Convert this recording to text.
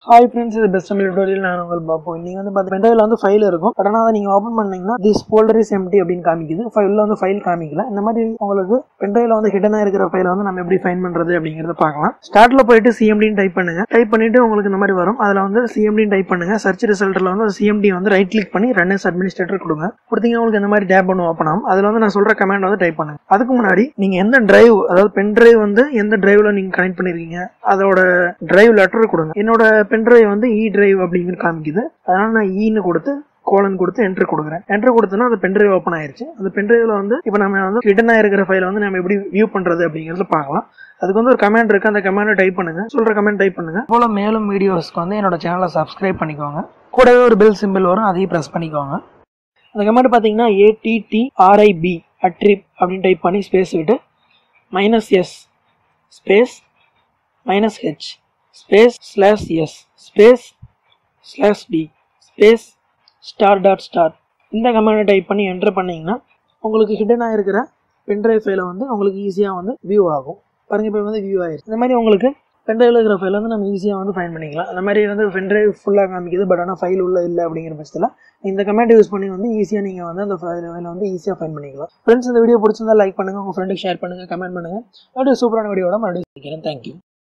hi friends இது best Tamil tutorial நான் உங்கள் பாப்போம் நீங்கள் வந்து பார்த்து பென்ட்ரைவில் வந்து ஃபைல் இருக்கும் பட் ஆனால் அதை நீங்கள் ஓப்பன் பண்ணீங்கன்னா திஸ் ஃபோல்டர் இஸ் எம்டி அப்படின்னு காமிக்குது ஃபைலில் வந்து ஃபைல் காமிக்கல இந்த மாதிரி உங்களுக்கு பென்ட்ரைவில் வந்து ஹிடனாக இருக்கிற ஃபைலை வந்து நம்ம எப்படி ஃபைன் பண்ணுறது அப்படிங்கிறத பார்க்கலாம் ஸ்டார்ட்டில் போயிட்டு சிஎம்டின்னு டைப் பண்ணுங்க டைப் பண்ணிட்டு உங்களுக்கு இந்த மாதிரி வரும் அதில் வந்து சிஎம்டின்னு டைப் பண்ணுங்க சர்ச் ரிசல்ட்டில் வந்து சிஎம்டி வந்து ரைட் கிளிக் பண்ணி ரன் எஸ் அட்மினிஸ்ட்ரேட்டர் கொடுங்க கொடுத்தீங்கன்னா உங்களுக்கு இந்த மாதிரி டேப் ஒன்று ஓப்பன் ஆகும் அதில் வந்து நான் சொல்கிற கமெண்ட் வந்து டைப் பண்ணுங்க அதுக்கு முன்னாடி நீங்கள் எந்த டிரைவ் அதாவது பென் டிரைவ் வந்து எந்த டிரைவில் நீங்கள் கனெக்ட் பண்ணிருக்கீங்க அதோட டிரைவ் லெட்டர் கொடுங்க என்னோட பென் டிரைவ் வந்து இ டிரைவ் அப்படிங்கிற காமிக்குது அதனால நான் ஈன்னு கொடுத்து கோலன் கொடுத்து என்ட்ரு கொடுக்குறேன் என்ட்ரு கொடுத்தனா அந்த பென்ட்ரைவ் ஓப்பன் ஆயிருச்சு அந்த பென்ட்ரைவில் வந்து இப்போ நம்ம வந்து ஹிடன் ஆயிருக்கிற ஃபைலை வந்து நம்ம எப்படி வியூ பண்ணுறது அப்படிங்கிறத பார்க்கலாம் அதுக்கு வந்து ஒரு கமெண்ட் இருக்குது அந்த கமெண்டை டைப் பண்ணுங்க சொல்கிற கமெண்ட் டைப் பண்ணுங்க போல மேலும் வீடியோஸ்க்கு வந்து என்னோட சேனலை சப்ஸ்கிரைப் பண்ணிக்கோங்க கூடவே ஒரு பெல் சிம்பிள் வரும் அதையும் ப்ரெஸ் பண்ணிக்கோங்க அந்த கமெண்ட் பார்த்தீங்கன்னா ஏடிடிஆர்ஐபி அட்ரிப் அப்படின்னு டைப் பண்ணி ஸ்பேஸ் விட்டு minus S space minus H space slash S space slash D space star dot star இந்த கமெண்டை டைப் பண்ணி என்டர் பண்ணிங்கன்னா உங்களுக்கு ஹிடனாக இருக்கிற பென்ட்ரைவ் ஃபைலை வந்து உங்களுக்கு ஈஸியாக வந்து வியூ ஆகும் பாருங்க இப்போ வந்து வியூ ஆயிடுச்சு இந்த மாதிரி உங்களுக்கு பென்ட்ரைவில் இருக்கிற ஃபைல் வந்து நம்ம ஈஸியாக வந்து ஃபைன் பண்ணிக்கலாம் அந்த மாதிரி வந்து பென்ட்ரைவ் ஃபுல்லாக காமிக்குது பட் ஆனால் ஃபைல் உள்ள இல்லை அப்படிங்கிற பட்சத்தில் இந்த கமெண்ட் யூஸ் பண்ணி வந்து ஈஸியாக நீங்கள் வந்து அந்த ஃபைலை வந்து ஈஸியாக ஃபைன் பண்ணிக்கலாம் ஃப்ரெண்ட்ஸ் இந்த வீடியோ பிடிச்சிருந்தா லைக் பண்ணுங்கள் உங்கள் ஃப்ரெண்டுக்கு ஷேர் பண்ணுங்கள் கமெண்ட் பண்ணுங்கள் அப்படியே சூப்பரான வீடியோட மறுபடியும் சந்திக்கிறேன் தேங்க்யூ